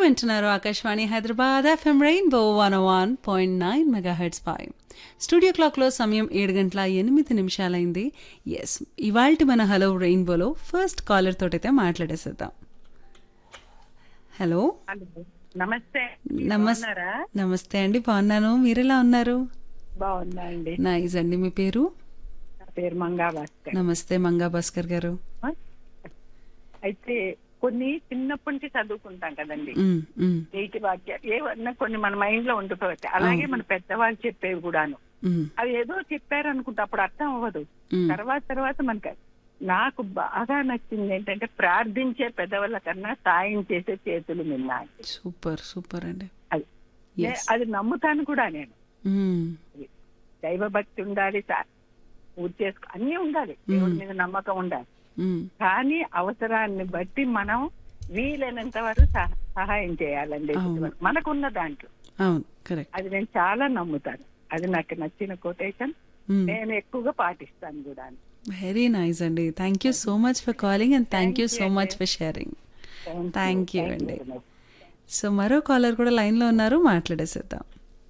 వింటున్నారు Akashvani Hyderabad FM rainbow one one point nine megahertz పై studio క్లాక్లో సమయం ఏడు గంటల ఎనిమిది నిమిషాలైంది ఎస్ ఇవాల్టి మన హలో రెయిన్బోలో ఫస్ట్ కాలర్ తోటైతే మాట్లాడేసేద్దాం హలో హలో నమస్తే నమస్తే బాగున్నారా? నమస్తే అండి బాగున్నాను మీరెలా ఉన్నారు బాగున్నా అండి నైస్ అండి మీ పేరు నా పేరు మంగా భాస్కర్ నమస్తే మంగా భాస్కర్ గారు అయితే కొన్ని చిన్నప్పటి నుంచి చదువుకుంటాం కదండి మ్, మ్, నీటి వాక్యాలు ఏవన్నా కొన్ని మన మైండ్ లో ఉండిపోతాయి అలాగే మన పెద్దవాళ్ళు చెప్పేవి కూడాను మ్, అవి ఏదో చెప్పారు అనుకుంటే అప్పుడు అర్థం అవ్వదు మ్. తర్వాత తర్వాత మనకి నాకు బాగా నచ్చింది ఏంటంటే ప్రార్థించే పెదవుల కన్నా సాయం చేసే చేతులు మిన్నా సూపర్ సూపర్ అండి అది Yes. నే- అది నమ్ముతాను కూడా నేను మ్, దైవ భక్తి ఉండాలి సా- పూజ చేసుకో అన్ని ఉండాలి దేవుడి మీద నమ్మకం ఉండాలి మ్, కానీ అవసరాన్ని బట్టి మనం వీలైనంత వరకు సహ- సహాయం చేయాలండి అవును. మనకున్న దాంట్లో అవును కరెక్ట్ అది నేను చాలా నమ్ముతాను అది నాకు నచ్చిన కొటేషన్ మ్. నేను ఎక్కువగా పాటిస్తాను కూడా వెరీ నైస్ అండి thank you so much for calling and thank you so much for sharing thank you అండి సో మరో కాలర్ కూడా లైన్లో ఉన్నారు మాట్లాడేసేద్దాం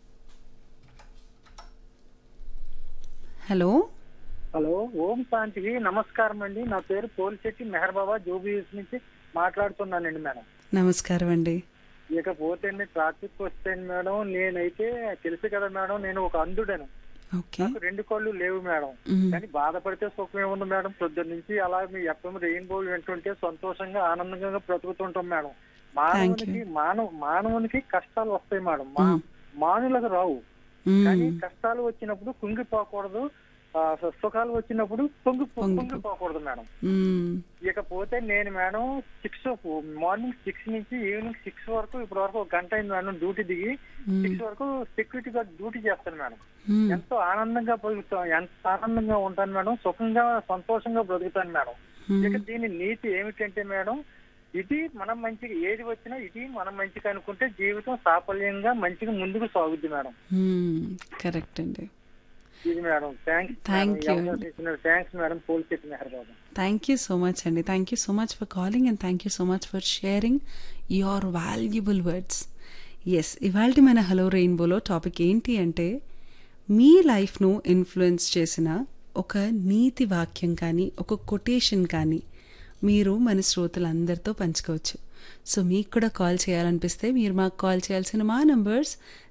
హలో హలో ఓం శాంతికి నమస్కారం అండి నా పేరు పోలిశెట్టి మెహర్ బాబా జూబీస్ నుంచి మాట్లాడుతున్నానండి మేడం నమస్కారం అండి ఇకపోతే అండి ట్రాఫిక్ వస్తే మేడం నేనైతే తెలుసు కదా మేడం నేను ఒక అంధుడను ఓకే నాకు రెండు కళ్ళు లేవు మేడం మ్మ్. కానీ బాధపడితే సుఖం ఏముంది మేడం పొద్దున్న నుంచి అలా మీ ఎఫ్ఎం రెయిన్బో వింటుంటే సంతోషంగా ఆనందంగా బ్రతుకుతుంటాం మేడం మానవునికి మానవ మానవునికి కష్టాలు వస్తాయి మేడం మా మానులకు రావు మ్మ్. కానీ కష్టాలు వచ్చినప్పుడు కుంగిపోకూడదు ఆ, సు- సుఖాలు వచ్చినప్పుడు పొంగి పొంగి- పొంగిపోకూడదు మేడం మ్మ్. ఇకపోతే నేను మేడం సిక్స్ మార్నింగ్ సిక్స్ నుంచి ఈవినింగ్ సిక్స్ వరకు ఇప్పటి వరకు ఒక గంట అయింది మేడం డ్యూటీ దిగి మ్మ్. సిక్స్ వరకు సెక్యూరిటీ గార్డ్ డ్యూటీ చేస్తాను మేడం మ్మ్. ఎంతో ఆనందంగా బతుకుతాం ఎంత ఆనందంగా ఉంటాను మేడం సుఖంగా సంతోషంగా బ్రతుకుతాను మేడం ఇక దీని నీతి ఏమిటంటే మేడం ఇది మనం మంచిగా ఏది వచ్చినా ఇది మనం మంచిగా అనుకుంటే జీవితం సాఫల్యంగా మంచిగా ముందుకు సాగుద్ది మేడం మ్మ్. కరెక్ట్ అండి ఇది madam thanks Thank you. Thanks madam పోల్ చెప్పి Mehar Babu thank you so much అండి thank you so much for calling and thank you so much for sharing your valuable words yes ఇవాళ మన హలో రెయిన్బోలో టాపిక్ ఏంటి అంటే మీ లైఫ్ను ఇన్ఫ్లుయెన్స్ చేసిన ఒక నీతి వాక్యం కానీ ఒక కొటేషన్ కానీ మీరు మన శ్రోతలందరితో పంచుకోవచ్చు సో మీకు కూడా కాల్ చేయాలనిపిస్తే మీరు మాకు కాల్ చేయాల్సిన మా నంబర్స్